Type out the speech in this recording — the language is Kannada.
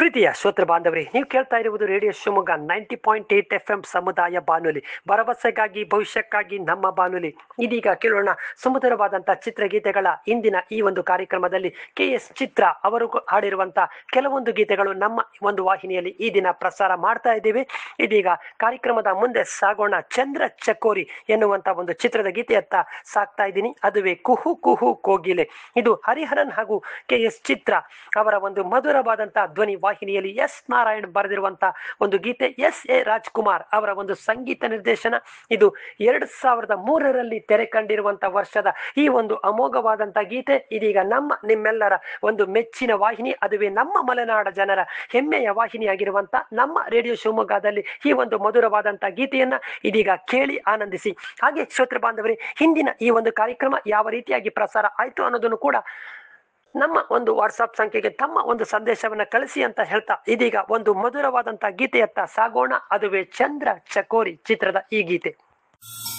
ಪ್ರೀತಿಯ ಶ್ರೋತೃ ಬಾಂಧವರೇ ನೀವು ಕೇಳ್ತಾ ಇರುವುದು radio Shivamogga ninety point eight F M ಸಮುದಾಯ ಬಾನುಲಿ ಭರವಸೆಗಾಗಿ ಭವಿಷ್ಯಕ್ಕಾಗಿ ನಮ್ಮ ಬಾನುಲಿ ಇದೀಗ ಕೇಳೋಣ ಸುಮಧುರವಾದಂತಹ ಚಿತ್ರಗೀತೆಗಳ ಇಂದಿನ ಈ ಒಂದು ಕಾರ್ಯಕ್ರಮದಲ್ಲಿ ಕೆ ಎಸ್ ಚಿತ್ರ ಅವರು ಹಾಡಿರುವಂತಹ ಕೆಲವೊಂದು ಗೀತೆಗಳು ನಮ್ಮ ಒಂದು ವಾಹಿನಿಯಲ್ಲಿ ಈ ದಿನ ಪ್ರಸಾರ ಮಾಡ್ತಾ ಇದ್ದೇವೆ ಇದೀಗ ಕಾರ್ಯಕ್ರಮದ ಮುಂದೆ ಸಾಗೋಣ ಚಂದ್ರ ಚಕೋರಿ ಎನ್ನುವಂತ ಒಂದು ಚಿತ್ರದ ಗೀತೆಯತ್ತ ಸಾಕ್ತಾ ಇದ್ದೀನಿ ಅದುವೇ ಕುಹು ಕುಹು ಕೋಗಿಲೆ ಇದು ಹರಿಹರನ್ ಹಾಗೂ ಕೆ ಎಸ್ ಚಿತ್ರ ಅವರ ಒಂದು ಮಧುರವಾದಂತಹ ಧ್ವನಿ ವಾಹಿನಿಯಲ್ಲಿ ಎಸ್ ನಾರಾಯಣ್ ಬರೆದಿರುವಂತಹ ಒಂದು ಗೀತೆ ಎಸ್ ಎ ರಾಜ್ಕುಮಾರ್ ಅವರ ಒಂದು ಸಂಗೀತ ನಿರ್ದೇಶನ ಇದು ಎರಡ್ ಸಾವಿರದ ಮೂರರಲ್ಲಿ ತೆರೆ ಕಂಡಿರುವಂತಹ ವರ್ಷದ ಈ ಒಂದು ಅಮೋಘವಾದಂತಹ ಗೀತೆ ಇದೀಗ ನಮ್ಮ ನಿಮ್ಮೆಲ್ಲರ ಒಂದು ಮೆಚ್ಚಿನ ವಾಹಿನಿ ಅದುವೇ ನಮ್ಮ ಮಲೆನಾಡ ಜನರ ಹೆಮ್ಮೆಯ ವಾಹಿನಿಯಾಗಿರುವಂತ ನಮ್ಮ ರೇಡಿಯೋ ಶಿವಮೊಗ್ಗದಲ್ಲಿ ಈ ಒಂದು ಮಧುರವಾದಂತಹ ಗೀತೆಯನ್ನ ಇದೀಗ ಕೇಳಿ ಆನಂದಿಸಿ ಹಾಗೆ ಶ್ರೋತೃ ಬಾಂಧವರೇ ಹಿಂದಿನ ಈ ಒಂದು ಕಾರ್ಯಕ್ರಮ ಯಾವ ರೀತಿಯಾಗಿ ಪ್ರಸಾರ ಆಯ್ತು ಅನ್ನೋದನ್ನು ಕೂಡ ನಮ್ಮ ಒಂದು ವಾಟ್ಸಪ್ ಸಂಖ್ಯೆಗೆ ತಮ್ಮ ಒಂದು ಸಂದೇಶವನ್ನ ಕಳಿಸಿ ಅಂತ ಹೇಳ್ತಾ ಇದೀಗ ಒಂದು ಮಧುರವಾದಂತಹ ಗೀತೆಯತ್ತ ಸಾಗೋಣ ಅದುವೇ ಚಂದ್ರ ಚಕೋರಿ ಚಿತ್ರದ ಈ ಗೀತೆ